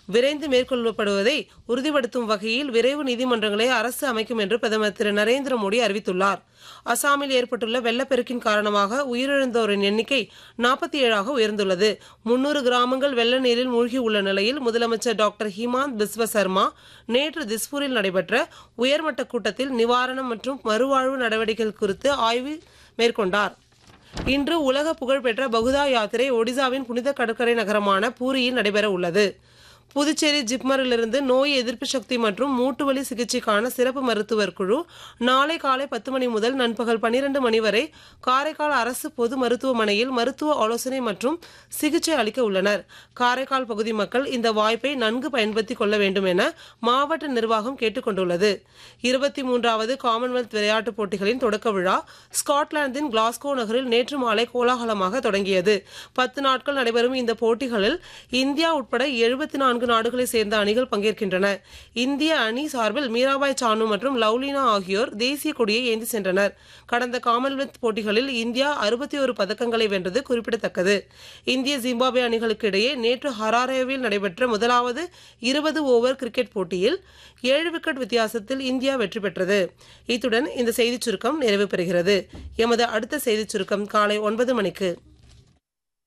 விரைந்து மேற்கொள்ளப்படுவதை உறுதிப்படுத்தும் வகையில் விரைவு நீதிமன்றங்களை அரசு அமைக்கும் என்று பிரதமர் திரு நரேந்திர மோடி அறிவித்துள்ளார் அசாமில் ஏற்பட்டுள்ள வெள்ளப்பெருக்கின் காரணமாக உயிரிழந்தோரின் எண்ணிக்கை நாற்பத்தி ஏழாக உயர்ந்துள்ளது முன்னூறு கிராமங்கள் வெள்ள நீரில் மூழ்கியுள்ள நிலையில் முதலமைச்சர் டாக்டர் ஹிமாந்த் பிஸ்வ சர்மா நேற்று திஸ்பூரில் நடைபெற்ற உயர்மட்ட கூட்டத்தில் நிவாரணம் மற்றும் மறுவாழ்வு நடவடிக்கைகள் குறித்து ஆய்வு மேற்கொண்டார் இன்று உலக புகழ்பெற்ற பகுதா யாத்திரை ஒடிசாவின் புனித கடற்கரை நகரமான பூரியில் நடைபெற உள்ளது புதுச்சேரி ஜிப்மரிலிருந்து நோய் எதிர்ப்பு சக்தி மற்றும் மூட்டுவலி சிகிச்சைக்கான சிறப்பு மருத்துவர் குழு நாளை காலை பத்து மணி முதல் நண்பகல் பன்னிரண்டு மணி வரை காரைக்கால் அரசு பொது மருத்துவமனையில் மருத்துவ ஆலோசனை மற்றும் சிகிச்சை அளிக்க உள்ளனர் காரைக்கால் பகுதி மக்கள் இந்த வாய்ப்பை நன்கு பயன்படுத்திக் கொள்ள வேண்டும் என மாவட்ட நிர்வாகம் கேட்டுக்கொண்டுள்ளது இருபத்தி மூன்றாவது காமன்வெல்த் விளையாட்டுப் போட்டிகளின் தொடக்க விழா ஸ்காட்லாந்தின் கிளாஸ்கோ நகரில் நேற்று மாலை கோலாகலமாக தொடங்கியது பத்து நாட்கள் நடைபெறும் இந்த போட்டிகளில் இந்தியா உட்பட எழுபத்தி நான்கு நாடுகளை சேர்ந்த அணிகள் பங்கேற்கின்றன இந்திய அணி சார்பில் மீராபாய் சானு மற்றும் லவ்லினா ஆகியோர் தேசிய கொடியை ஏந்தி சென்றனர் கடந்த காமன்வெல்த் போட்டிகளில் இந்தியா அறுபத்தி ஒரு பதக்கங்களை வென்றது குறிப்பிடத்தக்கது இந்திய ஜிம்பாப்வே அணிகளுக்கு இடையே நேற்று ஹராரேவில் நடைபெற்ற முதலாவது இருபது ஓவர் கிரிக்கெட் போட்டியில் ஏழு விக்கெட் வித்தியாசத்தில் இந்தியா வெற்றி பெற்றது இத்துடன் இந்த செய்திச் சுருக்கம் நிறைவு பெறுகிறது எமது அடுத்த செய்திச் சுருக்கம் காலை ஒன்பது மணிக்கு